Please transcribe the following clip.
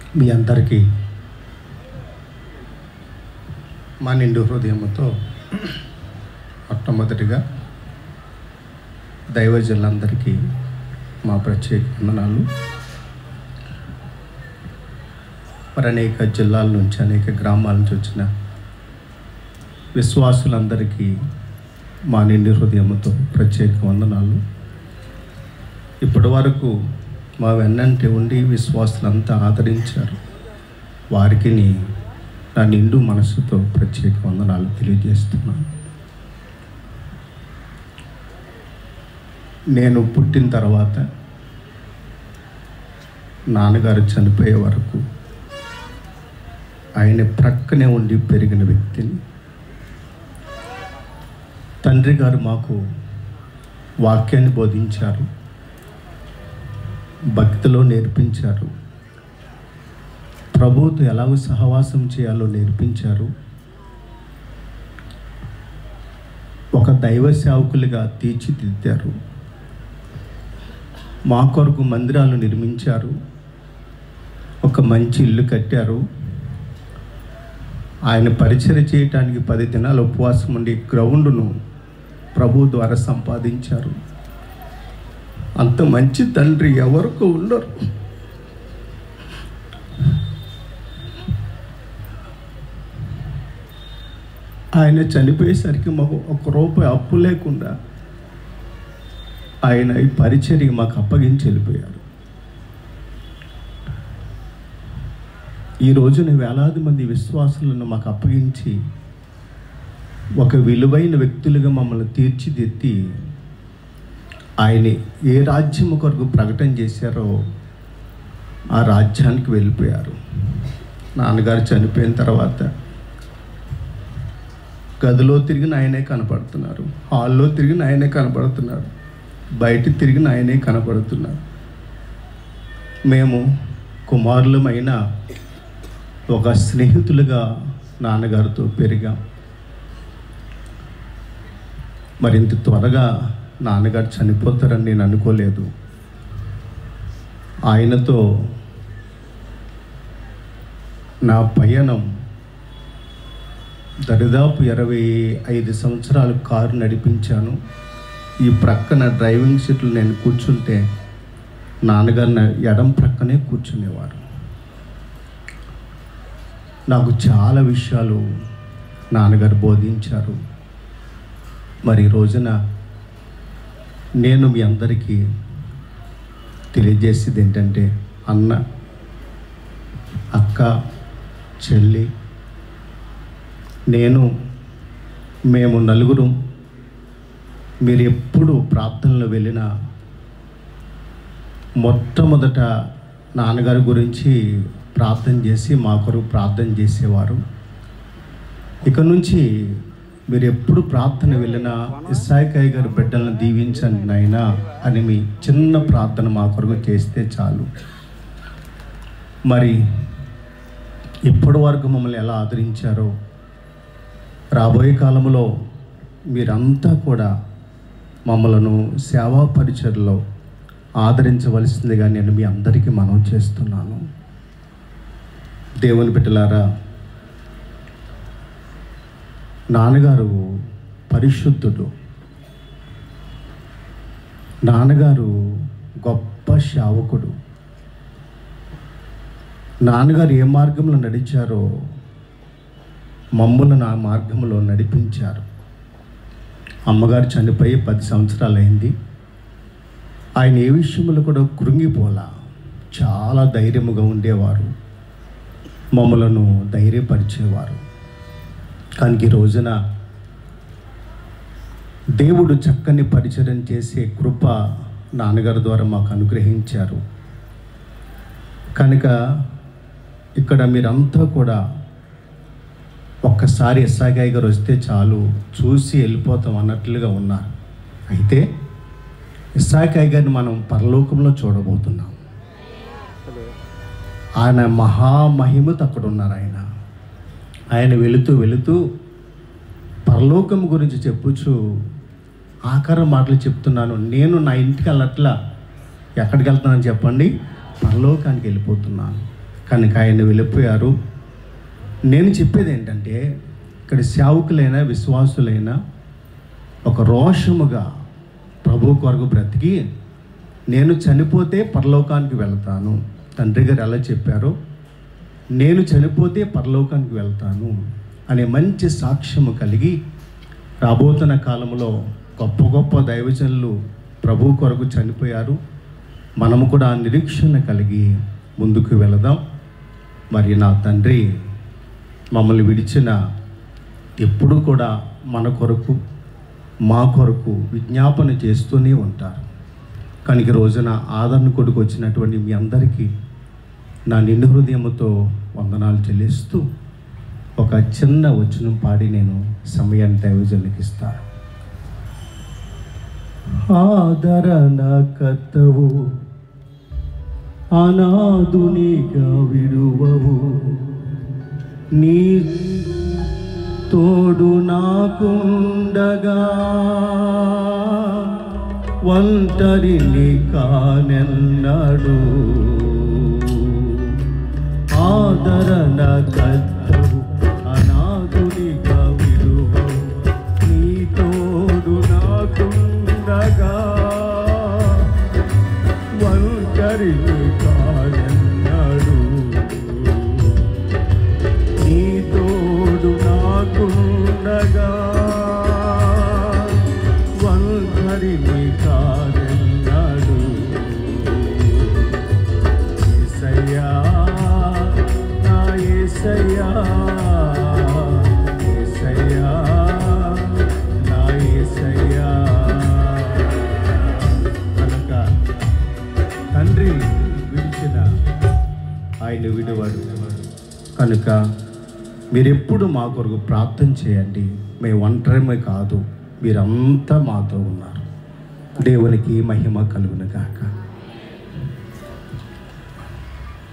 మీ అందరికీ మా నిండు హృదయముతో మొట్టమొదటిగా దైవజనులందరికీ మా ప్రత్యేక వందనాలు మరి అనేక జిల్లాల నుంచి అనేక గ్రామాల నుంచి వచ్చిన విశ్వాసులందరికీ మా నిండు హృదయముతో ప్రత్యేక వందనాలు ఇప్పటి వరకు మా వెన్నంటి ఉండి విశ్వాసులంతా ఆదరించారు వారికి నీ- నా నిండు మనసుతో ప్రత్యేక వందనాలు తెలియజేస్తున్నాను నేను పుట్టిన తర్వాత నాన్నగారు చనిపోయే వరకు ఆయన ప్రక్కనే ఉండి పెరిగిన వ్యక్తిని తండ్రి గారు మాకు వాక్యాన్ని బోధించారు భక్తిలో నేర్పించారు ప్రభువుతో ఎలాగో సహవాసం చేయాలో నేర్పించారు ఒక దైవ సేవకులుగా తీర్చిదిద్దారు మా కొరకు మందిరాలు నిర్మించారు ఒక మంచి ఇల్లు కట్టారు ఆయన పరిచయం చేయటానికి పది దినాలు ఉపవాసం ఉండి గ్రౌండ్ను ప్రభు ద్వారా సంపాదించారు అంత మంచి తండ్రి ఎవరికి ఉండరు ఆయన చనిపోయేసరికి మాకు ఒక రూపాయి అప్పు లేకుండా ఆయన ఈ పరిచర్య మాకు అప్పగించి వెళ్ళిపోయారు ఈ రోజున వేలాది మంది విశ్వాసులను మాకు అప్పగించి ఒక విలువైన వ్యక్తులుగా మమ్మల్ని తీర్చిదిద్ది ఆయన ఏ రాజ్యం కొరకు ప్రకటన చేశారో ఆ రాజ్యానికి వెళ్ళిపోయారు నాన్నగారు చనిపోయిన తర్వాత గదిలో తిరిగిన ఆయనే కనపడుతున్నారు హాల్లో తిరిగిన ఆయనే కనపడుతున్నారు బయట తిరిగిన ఆయనే కనపడుతున్నారు మేము కుమారులమైన ఒక స్నేహితులుగా నాన్నగారితో పెరిగాం మరింత త్వరగా నాన్నగారు చనిపోతారని నేను అనుకోలేదు ఆయనతో నా పయనం దరిదాపు ఇరవై ఐదు సంవత్సరాలు కారు నడిపించాను ఈ ప్రక్కన డ్రైవింగ్ సీట్లు నేను కూర్చుంటే నాన్నగారు నా ఎడం ప్రక్కనే కూర్చునేవారు నాకు చాలా విషయాలు నాన్నగారు బోధించారు మరి ఈ రోజున నేను మీ అందరికీ తెలియజేసేది ఏంటంటే అన్న అక్క చెల్లి నేను మేము నలుగురు మీరు ఎప్పుడు ప్రార్థనలో వెళ్ళినా మొట్టమొదట నాన్నగారి గురించి ప్రార్థన చేసి మా కొరకు ప్రార్థన చేసేవారు ఇక నుంచి మీరు ఎప్పుడు ప్రార్థన వెళ్ళినా ఇస్సాయికాయ్ గారి బిడ్డలను దీవించండి నాయనా అని మీ చిన్న ప్రార్థన మా కొరకు చేస్తే చాలు మరి ఇప్పటి వరకు మమ్మల్ని ఎలా ఆదరించారో రాబోయే కాలంలో మీరంతా కూడా మమ్మలను సేవా పరిచయలో ఆదరించవలసిందిగా నేను మీ అందరికీ మనవి చేస్తున్నాను దేవుని బిడ్డలారా నాన్నగారు పరిశుద్ధుడు నాన్నగారు గొప్ప శావకుడు నాన్నగారు ఏ మార్గంలో నడిచారో మమ్ములను ఆ మార్గంలో నడిపించారు అమ్మగారు చనిపోయి పది సంవత్సరాలు అయింది ఆయన ఏ విషయంలో కూడా కృంగిపోలా చాలా ధైర్యముగా ఉండేవారు మమ్మలను ధైర్యపరిచేవారు కానీ ఈ రోజున దేవుడు చక్కని పరిచయం చేసే కృప నాన్నగారి ద్వారా మాకు అనుగ్రహించారు కనుక ఇక్కడ మీరంతా కూడా ఒక్కసారి ఎస్ఆగాయ్ గారు వస్తే చాలు చూసి వెళ్ళిపోతాం అన్నట్లుగా ఉన్నారు అయితే ఇస్సాకాయ్ గారిని మనం పరలోకంలో చూడబోతున్నాం ఆయన మహామహిమతో అక్కడ ఉన్నారు ఆయన ఆయన వెళుతూ వెళుతూ పరలోకం గురించి చెప్పుచు ఆకార మాటలు చెప్తున్నాను నేను నా ఇంటికి వెళ్ళట్లా ఎక్కడికి వెళ్తున్నానని చెప్పండి పరలోకానికి వెళ్ళిపోతున్నాను కనుక ఆయన వెళ్ళిపోయారు నేను చెప్పేది ఏంటంటే ఇక్కడ సేవకులైన విశ్వాసులైన ఒక రోషముగా ప్రభు కొరకు బ్రతికి నేను చనిపోతే పరలోకానికి వెళ్తాను తండ్రి గారు ఎలా చెప్పారో నేను చనిపోతే పరలోకానికి వెళ్తాను అనే మంచి సాక్ష్యము కలిగి రాబోతున్న కాలంలో గొప్ప గొప్ప దైవజనులు ప్రభు కొరకు చనిపోయారు మనము కూడా ఆ నిరీక్షణ కలిగి ముందుకు వెళదాం మరి నా తండ్రి మమ్మల్ని విడిచిన ఎప్పుడు కూడా మన కొరకు మా కొరకు విజ్ఞాపన చేస్తూనే ఉంటారు కనుక ఈ రోజున ఆదరణ కొడుకు వచ్చినటువంటి మీ అందరికీ నా నిండు హృదయముతో వందనాలు చెల్లిస్తూ ఒక చిన్న వచనం పాడి నేను సమయాన్ని దైవజనులకు ఇస్తాను ఆదరణ కర్తవు అనాదునిగా విడువవు నీ తోడు నాకుండగా ఒంటరిని కానెన్నడు ఆదరణ కర్తవు అనాదునిగా విడువవు నీ తోడు నాకుండగా ఒంటరిని కానెన్నడు నీ తోడు నాకుండగా ఒంటరిని కానెన్నడు యేసయ్యా నా యేసయ్యా యేసయ్యా నా యేసయ్యా కనుక తండ్రి విడిచిన ఆయన విడివాడు కనుక మీరెప్పుడు మా కొరకు ప్రార్థన చేయండి మేము ఒంటరిమే కాదు మీరంతా మాతో ఉన్నారు దేవునికి మహిమ కలుగును గాక